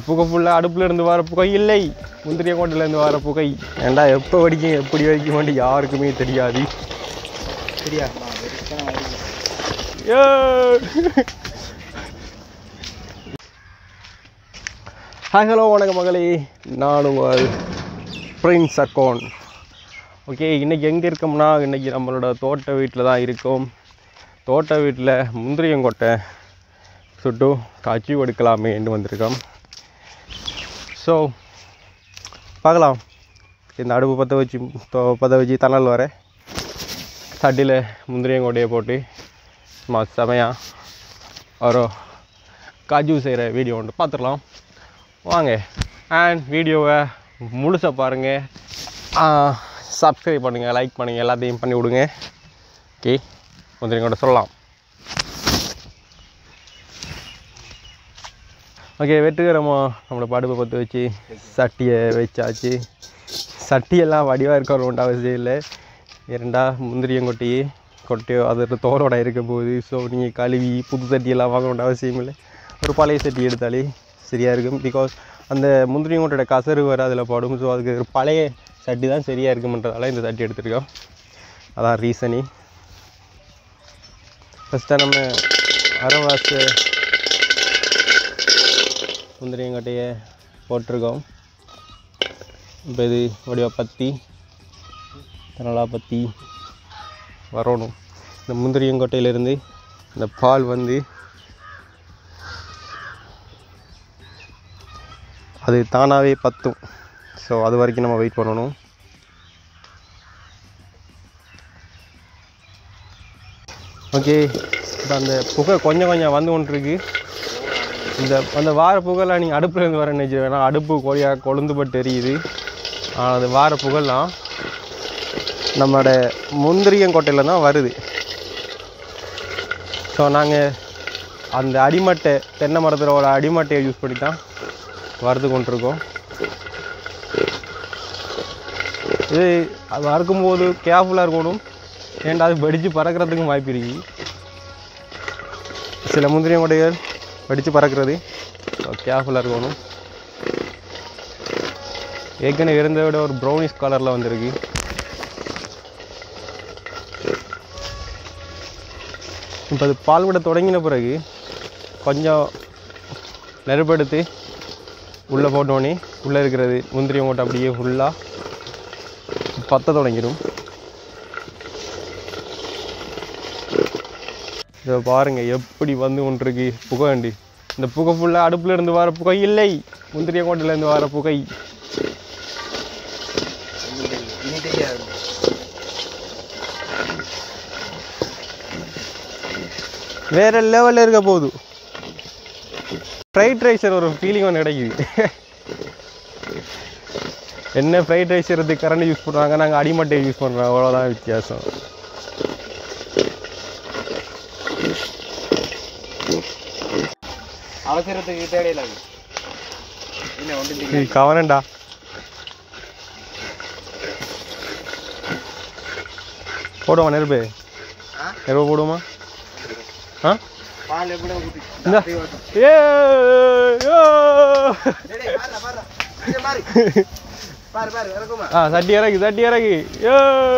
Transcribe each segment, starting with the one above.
புகை ஃபுல்லாக அடுப்புல இருந்து வர புகை இல்லை முந்திரிய கோட்டையில இருந்து வர புகை ஏன்டா எப்போ வெடிக்கும் எப்படி வெடிக்குமான்னு யாருக்குமே தெரியாது சரியா ஏ! ஹாய் ஹலோ வணக்கம் மகளே நான் உங்கள் பிரின்ஸ் அக்கௌண்ட் ஓகே இன்றைக்கி எங்கே இருக்கோம்னா இன்றைக்கி நம்மளோட தோட்ட வீட்டில் தான் இருக்கோம் தோட்ட வீட்டில் முந்திரியங்கொட்டை சுட்டு காய்ச்சி எடுக்கலாமேன்னு வந்திருக்கோம் ஸோ பார்க்கலாம் இந்த அடுப்பு பற்ற வச்சு தொ- பற்ற வச்சு தணல் வர சட்டியில் முந்திரியங்கொட்டையை போட்டு சும்மா செமையாக ஒரு காஜு செய்கிற வீடியோ ஒன்று பார்த்துடலாம் வாங்க அண்ட் வீடியோவை முழுசாக பாருங்கள் சப்ஸ்கிரைப் பண்ணுங்கள் லைக் பண்ணுங்கள் எல்லாத்தையும் பண்ணி விடுங்க ஓகே முந்திரியங்கொட்டை சொல்லலாம் ஓகே வெட்டுக்கிறோமோ நம்மளோட படுப்பை பற்ற வச்சு சட்டியை வச்சாச்சு சட்டியெல்லாம் வடிவாக இருக்கணும்ன்ற அவசியம் இல்லை இரண்டா முந்திரியங்கொட்டி கொட்டையோ அதோட தோலோட இருக்க போகுது ஸோ நீங்கள் கழுவி புது சட்டியெல்லாம் வாங்கணுன்ற அவசியம் இல்லை ஒரு பழைய சட்டி எடுத்தாலே சரியாக இருக்கும் பிகாஸ் அந்த முந்திரியங்கொட்டையோட கசரு வர அதில் படும் ஸோ அதுக்கு ஒரு பழைய சட்டி தான் சரியாக இருக்கும்ன்றதால இந்த சட்டி எடுத்திருக்கோம் அதான் ரீசனி ஃபஸ்ட்டாக நம்ம அரவாசு முந்திரியங்கொட்டையை போட்டிருக்கோம் இப்போ இது வடிவ பத்தி தனலா பத்தி வரணும் இந்த முந்திரியங்கொட்டையிலேருந்து இந்த பால் வந்து அது தானாகவே பத்தும் ஸோ அது வரைக்கும் நம்ம வெயிட் பண்ணணும் ஓகே இப்போ அந்த புகை கொஞ்சம் கொஞ்சம் வந்து கொண்டிருக்கு இந்த அந்த வார புகைலாம் நீங்கள் அடுப்பில் இருந்து வர நினைச்சு வேணாம் அடுப்பு கோழியாக கொழுந்துபட்டு எரியுது ஆனால் அது வார புகைலாம் நம்மளோட முந்திரியங்கொட்டையில் தான் வருது ஸோ நாங்கள் அந்த அடிமட்டை தென்னை மரத்தில் ஒரு அடிமட்டையை யூஸ் பண்ணி தான் வறுத்து கொண்டிருக்கோம் இது அது வறுக்கும்போது கேர்ஃபுல்லாக இருக்கணும் ஏன்டா அது வெடித்து பறக்கிறதுக்கும் வாய்ப்பு இருக்கு சில முந்திரியங்கொட்டைகள் வெடித்து பறக்கிறது கேர்ஃபுல்லாக இருக்கணும் ஏற்கனவே இருந்ததை விட ஒரு ப்ரௌனிஷ் கலரில் வந்திருக்கு இப்போ அது பால் விட தொடங்கின பிறகு கொஞ்சம் நெருப்படுத்தி உள்ளே போட்டோன்னே உள்ளே இருக்கிறது முந்திரி மூட்டை அப்படியே ஃபுல்லாக பற்ற தொடங்கிடும் இதை பாருங்கள் எப்படி வந்து கொண்டிருக்கு புகை வண்டி இந்த புகை ஃபுல்லாக அடுப்புல இருந்து வர புகை இல்லை முந்திரிய கோட்டையிலேருந்து வர புகை இனி தெரியாது வேற லெவலில் இருக்க போகுது ஃப்ரைட் ரைஸர் ஒரு ஃபீலிங் ஒன்று கிடைக்குது என்ன ஃப்ரைட் ரைஸ் செய்கிறதுக்கு கரண்ட் யூஸ் பண்ணுறாங்க நாங்கள் அடிமட்டை யூஸ் பண்ணுறோம் அவ்வளோதான் வித்தியாசம் அவசரத்துக்கு தேவையில்லை அது என்ன ஒன்று கவனண்டா போடுமா நெருப்பு ஆ? நெருப்பு போடுமா ஆ பால் எப்படி ஊற்றி இந்த ஏ ஏ. பாரு பாரு இறக்குமா ஆ சட்டி இறக்கு சட்டி இறக்கு ஏ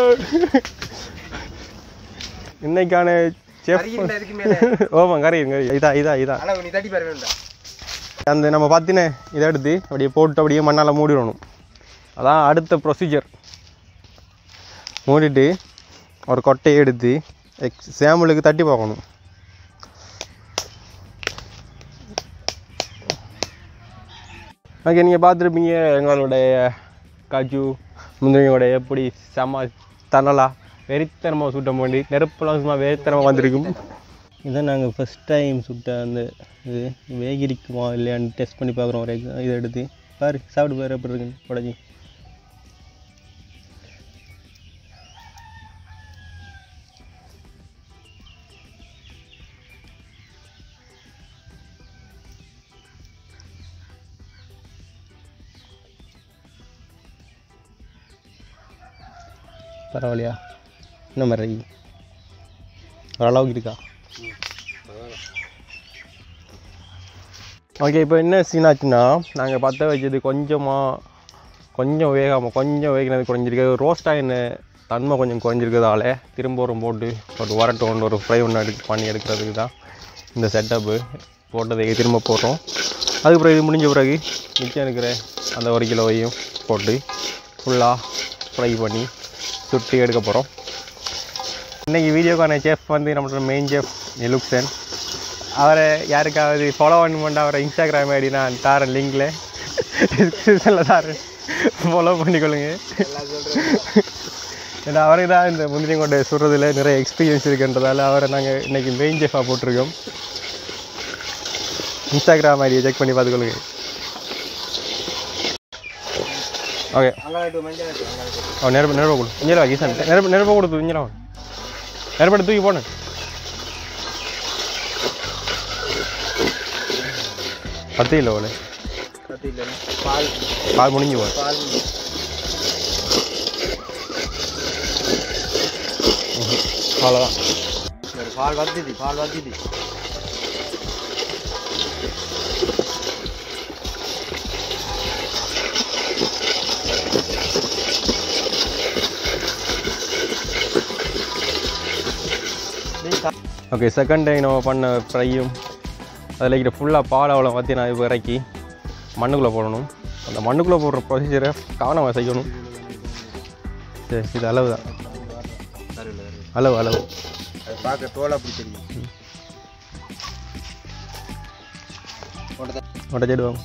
இன்னைக்கான செஃப் கறியில் இருக்கு மேலே ஓமா கறி கறி இதா இதா இதா அளவு நீ தட்டி பாரு வேண்டாம் அந்த நம்ம பார்த்தினே இதை எடுத்து அப்படியே போட்டு அப்படியே மண்ணால் மூடிடணும் அதான் அடுத்த ப்ரொசீஜர் மூடிட்டு ஒரு கொட்டையை எடுத்து எக்ஸ் சாம்பிளுக்கு தட்டி பார்க்கணும் ஓகே நீங்கள் பார்த்துருப்பீங்க எங்களுடைய காஜு முந்திரியோட எப்படி செம தனலா வெறித்தனமாக சுட்ட வேண்டி நெருப்பெல்லாம் சும்மா வெறித்தனமாக வந்திருக்கும் இதான் நாங்கள் ஃபஸ்ட் டைம் சுட்ட அந்த இது வேகிரிக்குமா இல்லையான்னு டெஸ்ட் பண்ணி பார்க்குறோம் ஒரு எக்ஸாம் இதை எடுத்து பாரு சாப்பிட்டு பாரு எப்படி இருக்குன்னு உடஞ்சி பரவாயில்லையா என்ன மாதிரி ஓரளவுக்கு இருக்கா ஓகே இப்போ என்ன சீன் ஆச்சுன்னா நாங்கள் பற்ற வச்சது கொஞ்சமாக கொஞ்சம் வேகாமல் கொஞ்சம் வேகினது குறைஞ்சிருக்கு ரோஸ்ட் ஆகின தன்மை கொஞ்சம் குறைஞ்சிருக்கிறதால திரும்ப ஒரு போட்டு ஒரு வரட்டு ஒன்று ஒரு ஃப்ரை ஒன்று எடுத்து பண்ணி எடுக்கிறதுக்கு தான் இந்த செட்டப்பு போட்டதை திரும்ப போடுறோம் அதுக்கப்புறம் இது முடிஞ்ச பிறகு மிச்சம் இருக்கிற அந்த ஒரு கிலோவையும் போட்டு ஃபுல்லாக ஃப்ரை பண்ணி சுட்டி எடுக்க போகிறோம் இன்றைக்கி வீடியோக்கான செஃப் வந்து நம்மளோட மெயின் செஃப் நிலுக்சன் அவரை யாருக்காவது ஃபாலோ பண்ண அவரை இன்ஸ்டாகிராம் ஐடி நான் தாரேன் லிங்கில் டிஸ்கிரிப்ஷனில் தாரேன் ஃபாலோ பண்ணிக்கொள்ளுங்க எல்லாம் சொல்கிறேன் ஏன்னா அவருக்கு தான் இந்த முந்திரி கொண்டை சுடுறதுல நிறைய எக்ஸ்பீரியன்ஸ் இருக்குன்றதால அவரை நாங்கள் இன்றைக்கி மெயின் செஃபாக போட்டிருக்கோம் இன்ஸ்டாகிராம் ஐடியை செக் பண்ணி பார்த்துக்கொள்ளுங்க ஓகே அங்கே மஞ்சள் அங்கே அவன் நெருப்பு நெருப்ப கொடு இங்கே வா கிஷன் நெருப்பு நெருப்ப கொடுத்து இங்கே வா நெருப்பை தூக்கி போனேன் பத்து இல்லை போல கத்தி இல்லை பால் பால் முடிஞ்சு போல பால் அவ்வளோதான் சரி பால் வத்திது பால் வத்திது ஓகே செகண்ட் டைம் நம்ம பண்ண ஃப்ரையும் அதில் இருக்கிற ஃபுல்லாக பால் அவ்வளோ பற்றி நான் இப்போ இறக்கி மண்ணுக்குள்ளே போடணும் அந்த மண்ணுக்குள்ளே போடுற ப்ரொசீஜரை கவனமாக செய்யணும் சரி இது அளவு தான் அளவு அளவு அது பார்க்க தோலை அப்படி தெரியும் உடச்சிடுவோம்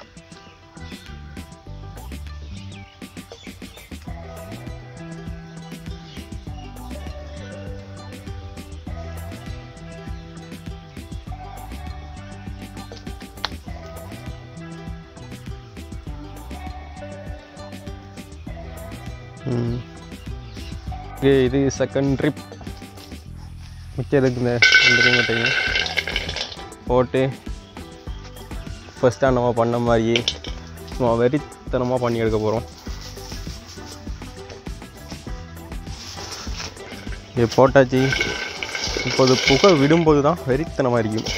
ம் ஓகே இது செகண்ட் ட்ரிப் மிச்சம் இருக்கு இந்த ரெண்டு மூட்டையும் போட்டு ஃபஸ்ட்டாக நம்ம பண்ண மாதிரியே சும்மா வெறித்தனமாக பண்ணி எடுக்க போகிறோம் இது போட்டாச்சு இப்போது புகை விடும்போது தான் வெறித்தனமாக இருக்கும்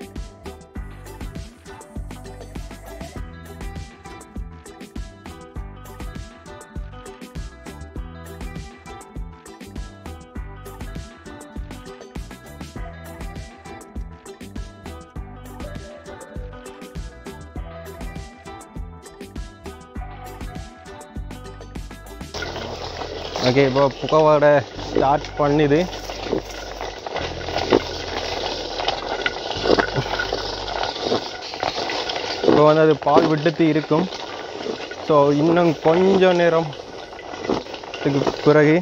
ஓகே இப்போ புகவோட ஸ்டார்ட் பண்ணுது இப்போ வந்து அது பால் விட்டுட்டு இருக்கும் ஸோ இன்னும் கொஞ்சம் நேரம் இதுக்கு பிறகு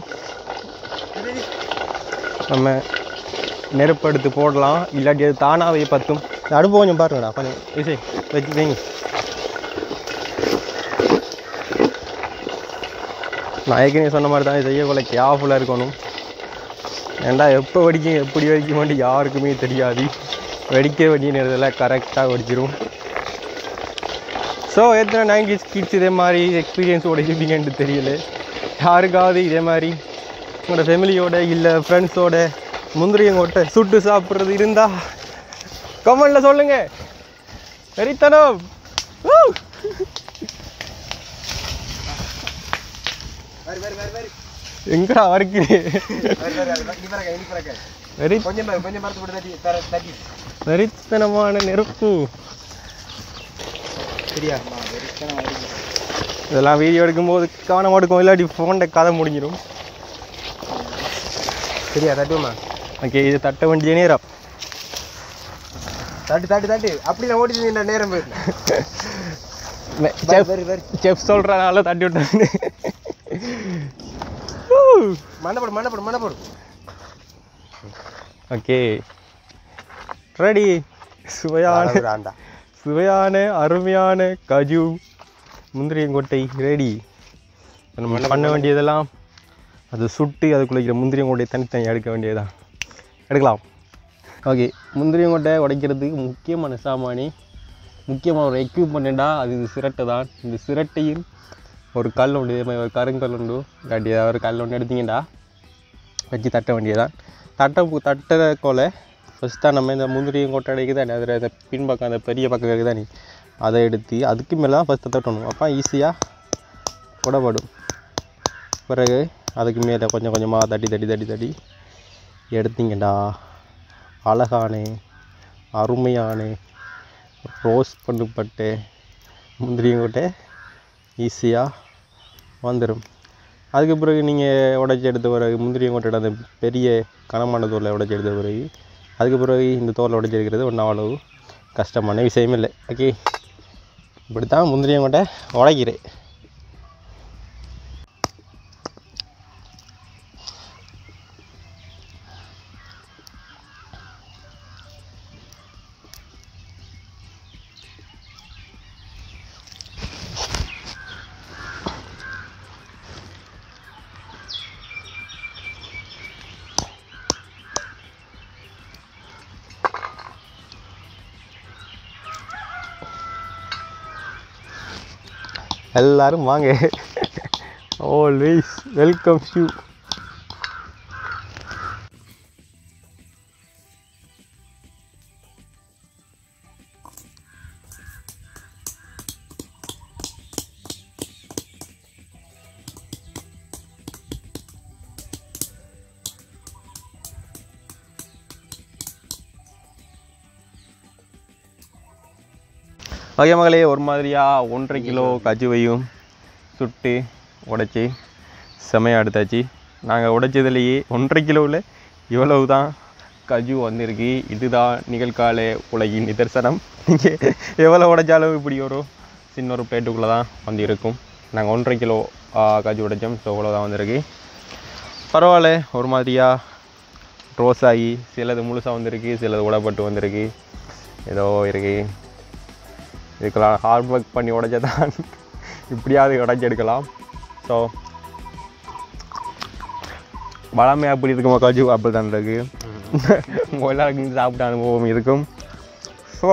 நம்ம நெருப்பு எடுத்து போடலாம் இல்லாட்டி அது தானாகவே பத்தும் அடுப்பு கொஞ்சம் பாருங்கடா கொஞ்சம் இசை வச்சு வைங்க நான் ஏற்கனவே சொன்ன மாதிரி தான் இது செய்யக்குள்ள கேர்ஃபுல்லாக இருக்கணும் ஏன்டா எப்போ வெடிக்கும் எப்படி வெடிக்குமான்னு யாருக்குமே தெரியாது வெடிக்க வேண்டிய நேரத்தில் கரெக்டாக வெடிச்சிரும் ஸோ எத்தனை நைன்டிஸ் கிட்ஸ் இதே மாதிரி எக்ஸ்பீரியன்ஸோட இருப்பீங்கன்னு தெரியல யாருக்காவது இதே மாதிரி உங்களோட ஃபேமிலியோட இல்லை ஃப்ரெண்ட்ஸோட முந்திரியங்கோட்டை சுட்டு சாப்பிட்றது இருந்தா கமெண்டில் சொல்லுங்க வெறித்தனம் Woo! வரி வரி வரி வரி எங்கடா வரைக்கு வரி வரி வரி இனி பிறக்க இனி பிறக்க வெறி கொஞ்சம் பாரு, கொஞ்சம் மரத்து போட்டு தட்டி தர தட்டி வெறித்தனமான நெருப்பு சரியா வெறித்தனம் வருது இதெல்லாம் வீடியோ எடுக்கும்போது கவனமாக எடுக்கும் இல்லாட்டி ஃபோன்ட கதை முடிஞ்சிடும் சரியா தட்டுமா ஓகே இது தட்ட வேண்டிய நேரம் தட்டு தட்டு தட்டு அப்படி நான் ஓடி நின்ற நேரம் போயிடல செஃப் வரி வரி செஃப் சொல்கிறனால தட்டி விட்டாங்க மண்ணப்படு மண்ணப்படு மண்ணப்படு ஓகே ரெடி சுவையான ஆண்டா சுவையான அருமையான கஜு முந்திரியங்கொட்டை ரெடி நம்ம பண்ண வேண்டியதெல்லாம் அது சுட்டு அதுக்குள்ள இருக்கிற முந்திரியங்கொட்டை தனித்தனியாக எடுக்க வேண்டியதுதான் எடுக்கலாம் ஓகே முந்திரியங்கொட்டை உடைக்கிறதுக்கு முக்கியமான சாமானி முக்கியமான ஒரு எக்யூப்மெண்ட்டா அது இந்த சிரட்டை தான் இந்த சிரட்டையும் ஒரு கல் உண்டு இதே மாதிரி ஒரு கருங்கல் உண்டு இல்லாட்டி ஏதாவது ஒரு கல் ஒன்று எடுத்தீங்கடா வச்சு தட்ட வேண்டியதான் தட்ட தட்டுற கொலை ஃபஸ்ட் தான் நம்ம இந்த முந்திரியும் கொட்டை அடைக்கு தானே அதில் அந்த பின்பக்கம் அந்த பெரிய பக்கம் இருக்குது தானே அதை எடுத்து அதுக்கு மேலே தான் ஃபஸ்ட்டு தட்டணும் அப்போ ஈஸியாக உடப்படும் பிறகு அதுக்கு மேலே கொஞ்சம் கொஞ்சமாக தட்டி தட்டி தட்டி தட்டி எடுத்தீங்கடா அழகான அருமையான ரோஸ் பண்ணப்பட்ட முந்திரியும் கொட்டை ஈஸியாக வந்துடும் அதுக்கு பிறகு நீங்கள் உடைச்சி எடுத்த பிறகு முந்திரியும் கொட்டை அந்த பெரிய கனமான தோலை உடைச்சி எடுத்த பிறகு அதுக்கு பிறகு இந்த தோலை உடைச்சி எடுக்கிறது ஒன்றும் அவ்வளவு கஷ்டமான விஷயம் இல்லை ஓகே இப்படி தான் முந்திரியும் கொட்டை உடைக்கிறேன் எல்லாரும் வாங்க ஆல்வேஸ் வெல்கம் யூ ஓகே மகளே ஒரு மாதிரியாக ஒன்றரை கிலோ கஜுவையும் சுட்டு உடைச்சி செமையாக எடுத்தாச்சு நாங்கள் உடைச்சதுலேயே ஒன்றரை கிலோவில் இவ்வளவு தான் கஜு வந்திருக்கு இதுதான் நிகழ்கால உலகின் நிதர்சனம் நீங்கள் எவ்வளோ உடைச்சாலும் இப்படி ஒரு சின்ன ஒரு பிளேட்டுக்குள்ளே தான் வந்து இருக்கும் நாங்கள் ஒன்றரை கிலோ ஆ, கஜு உடைச்சோம் ஸோ இவ்வளோ தான் வந்திருக்கு பரவாயில்ல ஒரு மாதிரியாக ரோஸ் ஆகி சிலது முழுசாக வந்திருக்கு சிலது உடப்பட்டு வந்திருக்கு ஏதோ இருக்குது இதுக்கெல்லாம் ஹார்ட் ஒர்க் பண்ணி உடைச்சா தான் இப்படியாவது உடைச்சி எடுக்கலாம் ஸோ வளமே அப்படி இருக்கும் காஜு அப்படி தான் இருக்கு உங்கள் எல்லாருக்கும் சாப்பிட்ட அனுபவம் இருக்கும் ஸோ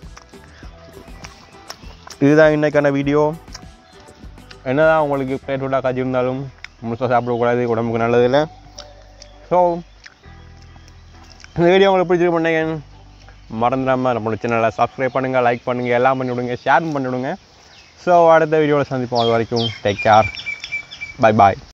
இதுதான் இன்னைக்கான வீடியோ என்னதான் உங்களுக்கு பேட்டோட்டா காய்ச்சி இருந்தாலும் முழுசாக சாப்பிடக்கூடாது உடம்புக்கு நல்லதில்லை ஸோ இந்த வீடியோ உங்களுக்கு பிடிச்சிருக்கு பண்ணீங்க மறந்துடாமல் நம்மளோட சேனலை சப்ஸ்கிரைப் பண்ணுங்கள் லைக் பண்ணுங்கள் எல்லாம் பண்ணி விடுங்க ஷேர் பண்ணி விடுங்க ஸோ அடுத்த வீடியோவில் சந்திப்போம் அது வரைக்கும் டேக் கேர் பை பாய்